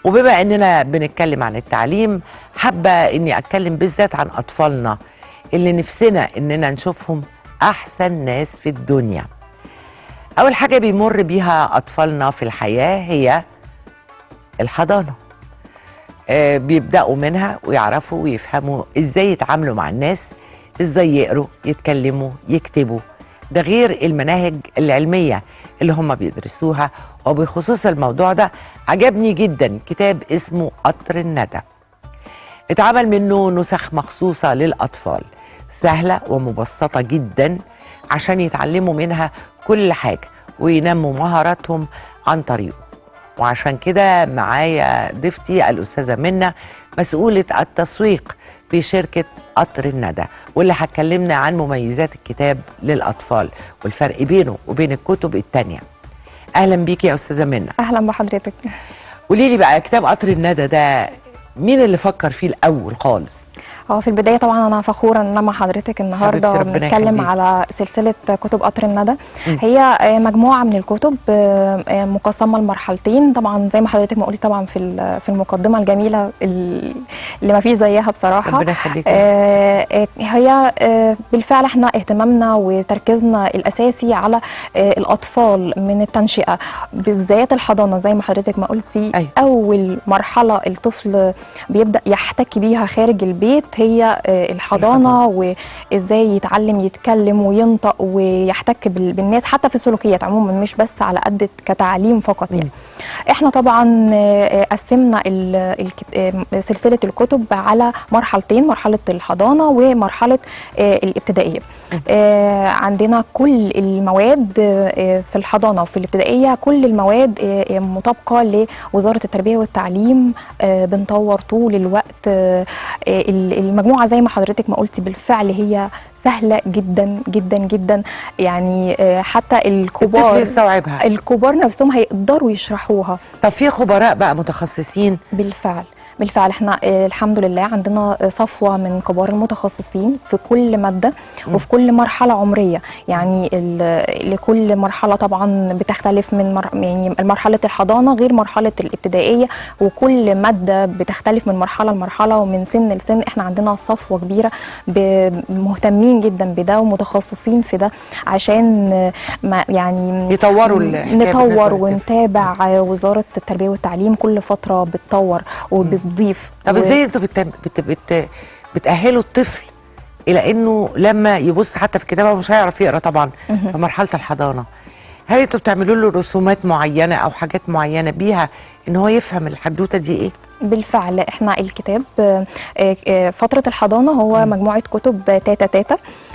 وبما اننا بنتكلم عن التعليم حابه اني اتكلم بالذات عن اطفالنا اللي نفسنا اننا نشوفهم احسن ناس في الدنيا اول حاجه بيمر بيها اطفالنا في الحياه هي الحضانه آه، بيبداوا منها ويعرفوا ويفهموا ازاي يتعاملوا مع الناس ازاي يقروا يتكلموا يكتبوا ده غير المناهج العلميه اللي هم بيدرسوها وبخصوص الموضوع ده عجبني جدا كتاب اسمه قطر الندى اتعمل منه نسخ مخصوصه للاطفال سهله ومبسطه جدا عشان يتعلموا منها كل حاجه وينموا مهاراتهم عن طريقه وعشان كده معايا ضيفتي الاستاذه منى مسؤوله التسويق في شركه قطر الندى واللي هتكلمنا عن مميزات الكتاب للاطفال والفرق بينه وبين الكتب التانيه اهلا بيكي يا استاذه منى اهلا بحضرتك قولي لي بقى كتاب قطر الندى ده مين اللي فكر فيه الاول خالص هو في البدايه طبعا انا فخوره ان انا مع حضرتك النهارده حبيبتي ربنا بنتكلم يخليك. على سلسله كتب قطر الندى مم. هي آه، مجموعه من الكتب آه، آه، مقسمه لمرحلتين طبعا زي ما حضرتك ما قلتي طبعا في ال- في المقدمه الجميله ال- اللي ما فيش زيها بصراحه ربنا يخليك آه، آه، هي آه، بالفعل احنا اهتمامنا وتركيزنا الاساسي على آه، الاطفال من التنشئه بالذات الحضانه زي ما حضرتك ما قلتي أيوة. اول مرحله الطفل بيبدا يحتك بيها خارج البيت هي آه، الحضانه وازاي يتعلم يتكلم وينطق ويحتك بال- بالناس حتى في السلوكيات عموما مش بس على قد كتعليم فقط يعني احنا طبعا آه، قسمنا ال- الكت- آه، سلسله الكتب على مرحلتين مرحله الحضانه ومرحله آه، الابتدائيه آه، عندنا كل المواد آه، في الحضانه وفي الابتدائيه كل المواد آه، آه، مطابقه لوزاره التربيه والتعليم آه، بنطور طول الوقت آه، آه، المجموعه زي ما حضرتك ما قلتي بالفعل هي سهله جدا جدا جدا يعني آه، حتى الطفل الكبار يستوعبها الكبار نفسهم هيقدروا يشرحوها طب في خبراء بقى متخصصين بالفعل بالفعل احنا آه، الحمد لله عندنا آه، صفوه من كبار المتخصصين في كل ماده مم. وفي كل مرحله عمريه يعني ال- لكل مرحله طبعا بتختلف من مر... يعني مرحله الحضانه غير مرحله الابتدائيه وكل ماده بتختلف من مرحله لمرحله ومن سن لسن احنا عندنا صفوه كبيره ب- مهتمين جدا بده ومتخصصين في ده عشان آه، ما يعني يطوروا الحكاية بالنسبة نطور للطفل. ونتابع وزاره التربيه والتعليم كل فتره بتطور وبتضيف طب و- ازاي انتوا بت... بت... بت... بتأهلوا الطفل الى انه لما يبص حتى في الكتاب هو مش هيعرف يقرا طبعا مهم. في مرحله الحضانه هل انتوا بتعملوا له رسومات معينه او حاجات معينه بيها ان هو يفهم الحدوته دي ايه بالفعل احنا الكتاب آه، آه، فتره الحضانه هو مم. مجموعه كتب تاتا تاتا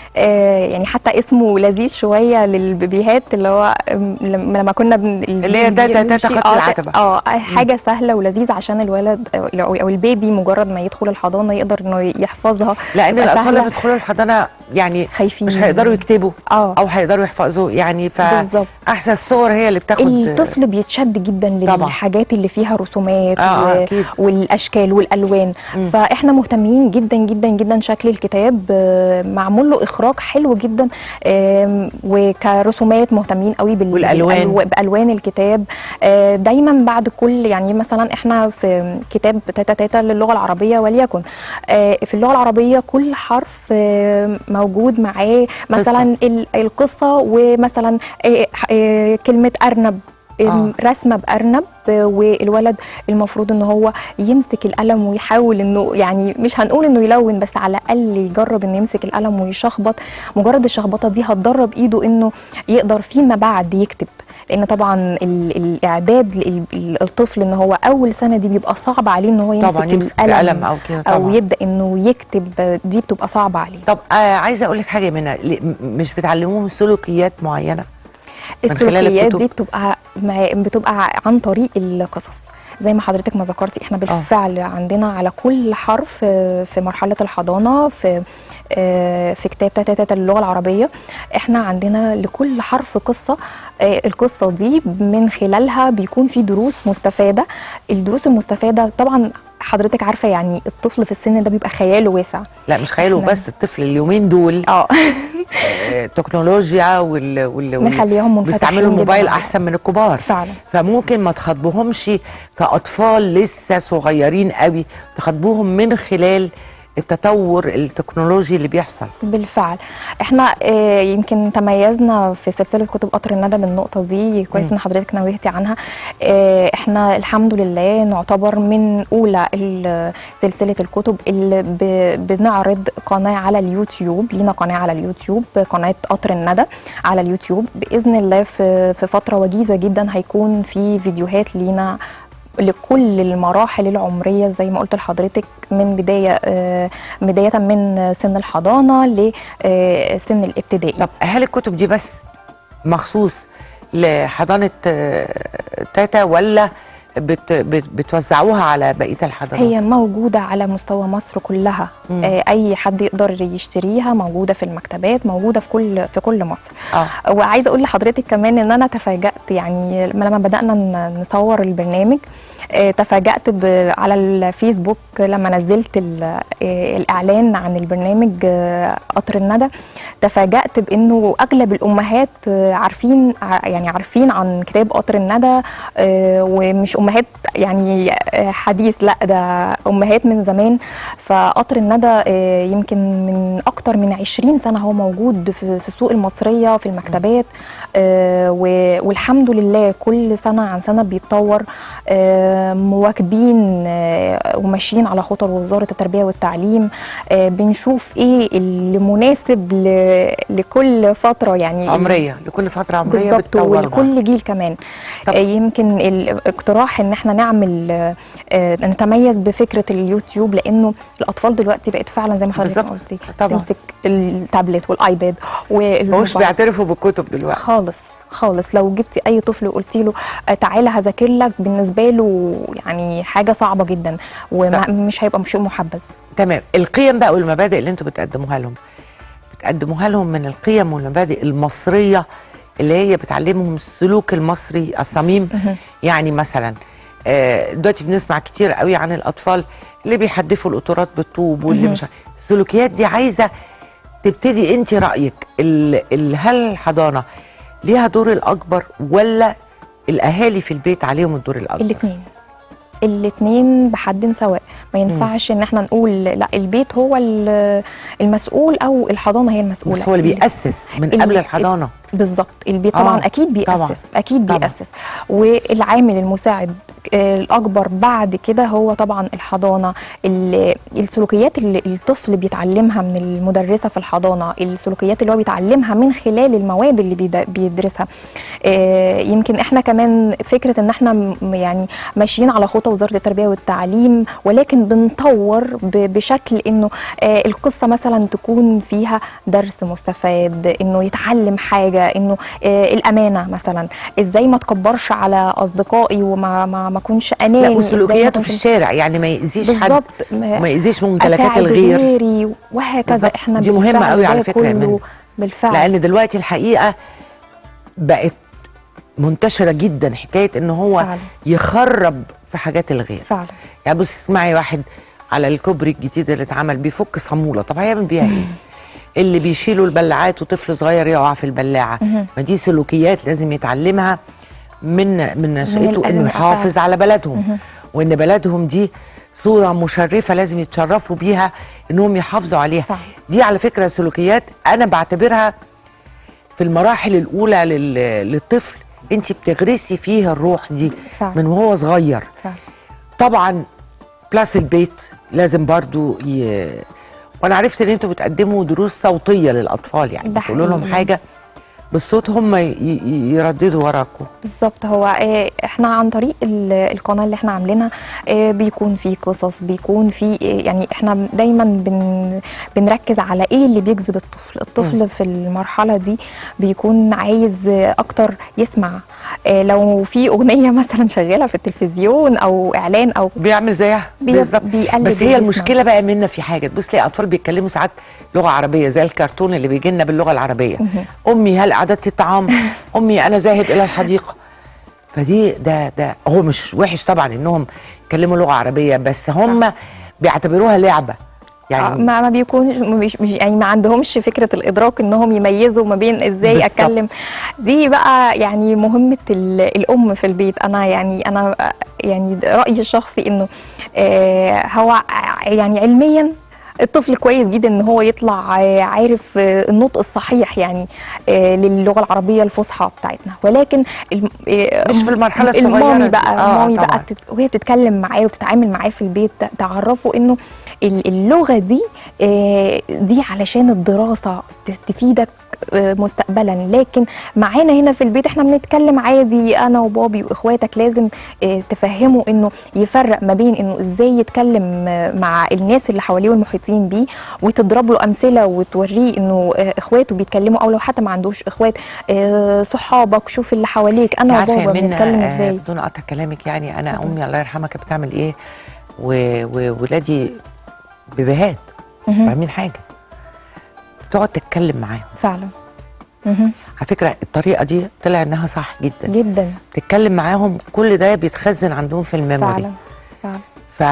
آه، يعني حتى اسمه لذيذ شويه للبيبيهات اللي هو آم، لما لما كنا بن... اللي هي البيبي تاتا تاتا بيمشي- خط آه، العتبة. اه حاجه سهله ولذيذه عشان الولد او أو البيبي مجرد ما يدخل الحضانه يقدر انه يحفظها لان تبقى الاطفال اللي سهلة. بيدخلوا الحضانه يعني خايفين مش هيقدروا يكتبوا اه او هيقدروا يحفظوا يعني بالظبط فاحسن الصور هي اللي بتاخد الطفل بيتشد جدا طبعاً. للحاجات اللي فيها رسومات اه و... آه، اكيد والاشكال والالوان مم. فاحنا مهتمين جدا جدا جدا شكل الكتاب آه، معمول له اخراج حلو جدا آم، وكرسومات مهتمين قوي بال- والألوان. بالألو- بالوان الكتاب آه، دايما بعد كل يعني مثلا احنا في كتاب تاتا تاتا للغه العربيه وليكن آه، في اللغه العربيه كل حرف آه، موجود معاه مثلا ال- القصه ومثلا آه، آه، كلمه ارنب آه. رسمه بارنب آه، والولد المفروض ان هو يمسك القلم ويحاول انه يعني مش هنقول انه يلون بس على الاقل يجرب انه يمسك القلم ويشخبط مجرد الشخبطه دي هتدرب ايده انه يقدر فيما بعد يكتب لان طبعا ال- الاعداد لل- ال- الطفل ان هو اول سنه دي بيبقى صعب عليه ان هو يمسك طبعا يمسك القلم القلم او كده او طبعا يبدا انه يكتب آه، دي بتبقى صعبه عليه طب آه عايزه اقول لك حاجه منها ل- م- مش بتعلموهم سلوكيات معينه من خلال السلوكيات الكتب؟ دي بتبقى ما- بتبقى عن طريق القصص زي ما حضرتك ما ذكرتي احنا بالفعل عندنا على كل حرف آه، في مرحله الحضانه في آه، في كتاب تاتا تاتا للغه العربيه احنا عندنا لكل حرف قصه آه، القصه دي من خلالها بيكون في دروس مستفاده الدروس المستفاده طبعا حضرتك عارفه يعني الطفل في السن ده بيبقى خياله واسع لا مش خياله إحنا- بس الطفل اليومين دول اه آه، تكنولوجيا وال وال وال- نخليهم منفتحين بيستعملوا جداً الموبايل عليه. احسن من الكبار فعلا فممكن ما تخاطبوهمش كاطفال لسه صغيرين قوي تخاطبوهم من خلال التطور التكنولوجي اللي بيحصل بالفعل احنا آه، يمكن تميزنا في سلسله كتب قطر الندى بالنقطه دي كويس مم. ان حضرتك نوهتي عنها آه، احنا الحمد لله نعتبر من اولى ال- سلسله الكتب اللي ب- بنعرض قناه على اليوتيوب لينا قناه على اليوتيوب قناه قطر الندى على اليوتيوب باذن الله في في فتره وجيزه جدا هيكون في فيديوهات لينا لكل المراحل العمريه زي ما قلت لحضرتك من بدايه آه، بدايه من سن الحضانه لسن الابتدائي طب هل الكتب دي بس مخصوص لحضانه آه، تاتا ولا بت بت بتوزعوها على بقيه الحضانات هي موجودة على مستوى مصر كلها مم. آه، أي حد يقدر يشتريها موجودة في المكتبات موجودة في كل في كل مصر اه وعايزة أقول لحضرتك كمان إن أنا تفاجأت يعني لما بدأنا ن- نصور البرنامج آه، تفاجأت ب- على الفيسبوك لما نزلت ال- آه، الإعلان عن البرنامج آه، قطر الندى تفاجأت بإنه أغلب الأمهات آه، عارفين ع- يعني عارفين عن كتاب قطر الندى آه، ومش أمهات يعني آه، حديث لا ده أمهات من زمان فقطر الندى آه، يمكن من أكتر من 20 سنة هو موجود في في السوق المصرية في المكتبات آه، و- والحمد لله كل سنة عن سنة بيتطور آه، مواكبين آه، وماشيين على خطى وزارة التربية والتعليم آه، بنشوف ايه اللي مناسب ل- لكل فترة يعني عمريه لكل فتره عمريه بالظبط بتطورها ولكل جيل كمان طب- آه، يمكن الاقتراح ان احنا نعمل آه، آه، نتميز بفكره اليوتيوب لانه الاطفال دلوقتي بقت فعلا زي ما حضرتك بالظبط. قلتي طبعا تمسك التابلت والايباد مش والموبايل بيعترفوا بالكتب دلوقتي خالص خالص لو جبتي اي طفل وقلتي له آه، تعالى هذاكر لك بالنسبه له يعني حاجه صعبه جدا ومش هيبقى شيء محبذ تمام القيم بقى والمبادئ اللي انتوا بتقدموها لهم بتقدموها لهم من القيم والمبادئ المصريه اللي هي بتعلمهم السلوك المصري الصميم مهم. يعني مثلا آه، دلوقتي بنسمع كتير قوي عن الاطفال اللي بيحدفوا القطورات بالطوب واللي مهم. مش عارف- السلوكيات دي عايزه تبتدي انت رايك ال- ال- هل الحضانه ليها دور الاكبر ولا الاهالي في البيت عليهم الدور الاكبر الاثنين الاثنين بحد سواء ما ينفعش ان احنا نقول لا البيت هو ال- المسؤول او الحضانه هي المسؤوله بس هو اللي بيأسس من ال- قبل الحضانه بالظبط البيت طبعا آه، اكيد بيأسس طبعاً، اكيد طبعاً. بيأسس والعامل المساعد آه، الاكبر بعد كده هو طبعا الحضانه ال- السلوكيات اللي الطفل بيتعلمها من المدرسه في الحضانه السلوكيات اللي هو بيتعلمها من خلال المواد اللي بيد- بيدرسها آه، يمكن احنا كمان فكره ان احنا م- يعني ماشيين على خطى وزاره التربيه والتعليم ولكن بنطور ب- بشكل انه آه، القصه مثلا تكون فيها درس مستفاد انه يتعلم حاجه انه آه، الامانه مثلا ازاي ما تكبرش على اصدقائي وما ما ما اكونش اناني لا إزاي ما وسلوكياته في أكونش- الشارع يعني ما يأذيش حد بالظبط ما- وما يأذيش ممتلكات اساعد الغير غيري وهكذا بالظبط. احنا دي مهمة بالفعل قوي على ده فكرة يا كله منى. بالفعل لان دلوقتي الحقيقه بقت منتشره جدا حكايه ان هو فعلا يخرب في حاجات الغير فعلا يعني بص اسمعي واحد على الكوبري الجديد اللي اتعمل بيفك صاموله طب هيعمل بيها ايه اللي بيشيلوا البلاعات وطفل صغير يقع في البلاعه مهم. ما دي سلوكيات لازم يتعلمها من من نشأته الأهل انه يحافظ فعلا. على بلدهم مهم. وان بلدهم دي صوره مشرفه لازم يتشرفوا بيها انهم يحافظوا عليها فعلا. دي على فكره سلوكيات انا بعتبرها في المراحل الاولى لل- للطفل انت بتغرسي فيه الروح دي فعلا. من وهو صغير فعلا. طبعا بلاس البيت لازم برضو ي... وانا عرفت ان انتوا بتقدموا دروس صوتيه للاطفال يعني ده بتقولوا لهم حقيقي. حاجه بالصوت هم ي... ي... يرددوا وراكم بالظبط هو آه، احنا عن طريق ال- القناه اللي احنا عاملينها آه، بيكون في قصص بيكون في آه، يعني احنا دايما بن بنركز على ايه اللي بيجذب الطفل الطفل في المرحله دي بيكون عايز آه، اكتر يسمع آه، لو في اغنيه مثلا شغاله في التلفزيون او اعلان او بيعمل زيها بي- بالظبط بيقلد بس هي ويسمع. المشكله بقى منا في حاجه تبص تلاقي اطفال بيتكلموا ساعات لغه عربيه زي الكرتون اللي بيجي لنا باللغه العربيه مهم. امي هل اعددت الطعام امي انا ذاهب الى الحديقه فدي ده ده هو مش وحش طبعا انهم يتكلموا لغه عربيه بس هم بيعتبروها لعبه يعني يعني ما ما بيكونش مش مش- يعني ما عندهمش فكره الادراك انهم يميزوا ما بين ازاي بالظبط. اتكلم دي بقى يعني مهمه ال- الام في البيت انا يعني انا يعني رايي الشخصي انه آه، هو ع- يعني علميا الطفل كويس جدا ان هو يطلع آه، عارف آه، النطق الصحيح يعني آه، للغه العربيه الفصحى بتاعتنا ولكن الم- آه، مش في المرحلة الصغيرة المامي دي. بقى آه، المامي بقى طبعاً. تت- وهي بتتكلم معاه وبتتعامل معاه في البيت ت- تعرفه انه ال- اللغه دي آه، دي علشان الدراسه ت- تفيدك آه، مستقبلا لكن معانا هنا في البيت احنا بنتكلم عادي انا وبابي واخواتك لازم آه، تفهموا انه يفرق ما بين انه ازاي يتكلم آه، مع الناس اللي حواليه والمحيطين بيه وتضرب له امثله وتوريه انه آه، اخواته بيتكلموا او لو حتى ما عندوش اخوات آه، صحابك شوف اللي حواليك انا عارفة يا وبابا منى، بنتكلم آه، ازاي بدون قطع كلامك يعني انا اتفضل. امي الله يرحمها كانت بتعمل ايه و- وولادي بيبيهات مش مهم. فاهمين حاجه تقعد تتكلم معاهم فعلا مهم. على فكره الطريقه دي طلع انها صح جدا جدا تتكلم معاهم كل ده بيتخزن عندهم في الميموري فعلا فعلا ف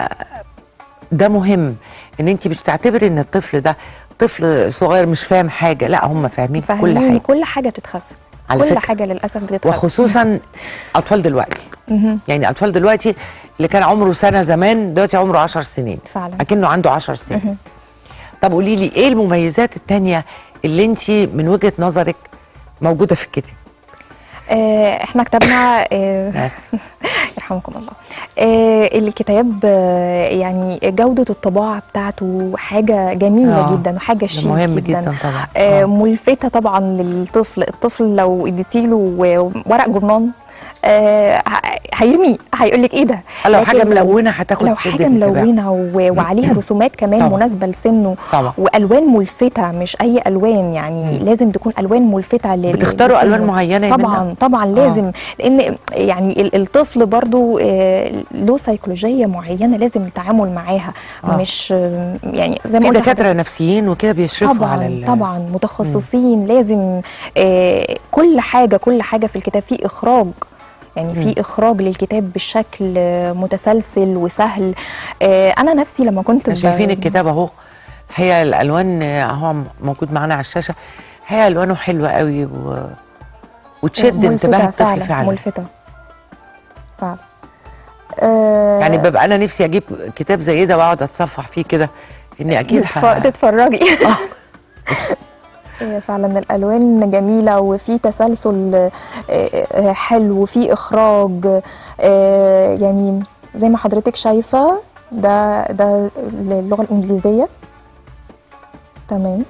ده مهم ان انت مش تعتبري ان الطفل ده طفل صغير مش فاهم حاجه لا هم فاهمين كل فاهمين حاجه كل حاجه بتتخزن على كل فكره حاجه للاسف بتتخزن وخصوصا اطفال دلوقتي مهم. يعني اطفال دلوقتي اللي كان عمره سنه زمان دلوقتي عمره 10 سنين فعلا اكنه عنده 10 سنين مهم. طب قولي لي ايه المميزات التانية اللي انت من وجهه نظرك موجوده في الكتاب آه، احنا كتبنا آه، بس يرحمكم الله آه، الكتاب آه، يعني جودة الطباعة بتاعته حاجة جميلة آه، جدا وحاجة ده شيك مهم جدا, جدا طبعا آه، آه. ملفتة طبعا للطفل الطفل لو اديتيله ورق جرنان آه، ه- هيرميه هيقول لك ايه ده لو لكن حاجه ملونه هتاخد لو شدة حاجة انتباه. ملونة و- وعليها رسومات كمان طبعا. مناسبة لسنه طبعا والوان ملفتة مش اي الوان يعني مم. لازم تكون الوان ملفتة لل- بتختاروا لسنه. الوان معينه يا منى؟ طبعا طبعا لازم لان يعني ال- الطفل برضو آه، له سيكولوجيه معينه لازم التعامل معاها آه. مش آه، يعني زي ما في قلت دكاتره نفسيين وكده بيشرفوا طبعا على ال... طبعا متخصصين لازم آه، كل حاجه كل حاجه في الكتاب في اخراج يعني مم. في اخراج للكتاب بشكل آه، متسلسل وسهل آه، انا نفسي لما كنت احنا ب- شايفين الكتاب اهو هي الالوان اهو موجود معانا على الشاشه هي الوانه حلوه قوي و... وتشد ملفتة انتباه الطفل فعلا ملفته فعلا آه، يعني ببقى انا نفسي اجيب كتاب زي ده واقعد اتصفح فيه كده اني اكيد تتف- ح... تتفرجي هي فعلا الالوان جميله وفي تسلسل آه، آه، حلو وفي اخراج آه، يعني زي ما حضرتك شايفه ده ده اللغه الانجليزيه تمام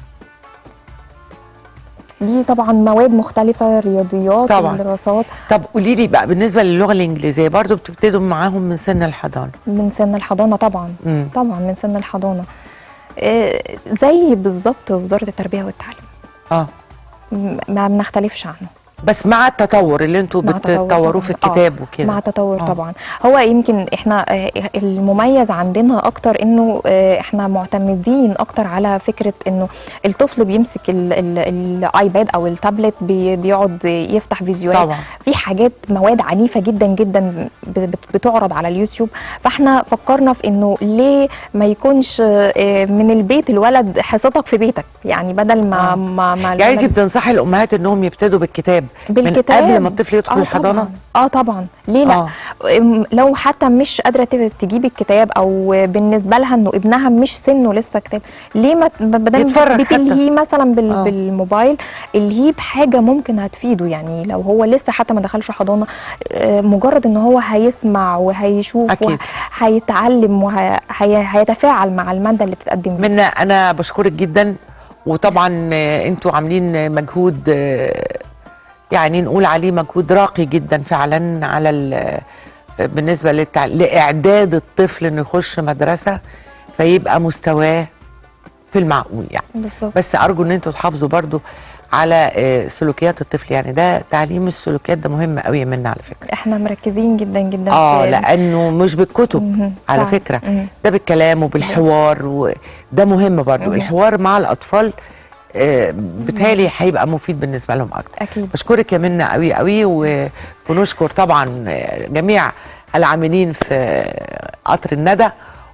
دي طبعا مواد مختلفه رياضيات طبعاً. دراسات طب قولي لي بقى بالنسبه للغه الانجليزيه برضو بتبتدوا معاهم من سن الحضانه من سن الحضانه طبعا امم طبعا من سن الحضانه آه، زي بالظبط وزاره التربيه والتعليم اه م- ما بنختلفش عنه بس مع التطور اللي انتوا مع التطور بتطوروه في طبعاً. آه، الكتاب وكده مع التطور آه. طبعا هو يمكن احنا آه، المميز عندنا اكتر انه آه، احنا معتمدين اكتر على فكره انه الطفل بيمسك ال- ال- الايباد او التابلت بي- بيقعد يفتح فيديوهات طبعا في حاجات مواد عنيفه جدا جدا ب- بت- بتعرض على اليوتيوب فاحنا فكرنا في انه ليه ما يكونش آه، من البيت الولد حصتك في بيتك يعني بدل ما آه. ما, ما يعني انت الولد- بتنصحي الامهات انهم يبتدوا بالكتاب بالكتاب من قبل ما الطفل يدخل آه الحضانه طبعا اه طبعا ليه لا آه. أم، لو حتى مش قادره ت- تجيب الكتاب او بالنسبه لها انه ابنها مش سنه لسه كتاب ليه ما بدل يتفرج حتى. بتلهيه مثلا بال آه. بالموبايل الهيه بحاجه ممكن هتفيده يعني لو هو لسه حتى ما دخلش حضانه آه، مجرد ان هو هيسمع وهيشوف أكيد. وهيتعلم وهيتفاعل مع الماده اللي بتتقدم له. منا انا بشكرك جدا وطبعا آه، انتوا عاملين آه، مجهود آه، يعني نقول عليه مجهود راقي جدا فعلا على ال- آه، بالنسبه للتع... لاعداد الطفل انه يخش مدرسه فيبقى مستواه في المعقول يعني بالظبط بس ارجو ان انتوا تحافظوا برضو على آه، سلوكيات الطفل يعني ده تعليم السلوكيات ده مهم قوي منا على فكره احنا مركزين جدا جدا اه في- لانه مش بالكتب مهم. على فعلا. فكره مهم. ده بالكلام وبالحوار وده مهم برضو مهم. الحوار مع الاطفال آه، بالتالي هيبقى مفيد بالنسبه لهم اكتر اكيد بشكرك يا منى قوي قوي و- ونشكر طبعا آه، جميع العاملين في قطر الندى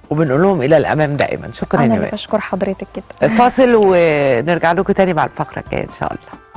وبنقول لهم الى الامام دائما شكرا انا يا اللي ماء بشكر حضرتك جدا فاصل ونرجع لكم تاني مع الفقره الجايه ان شاء الله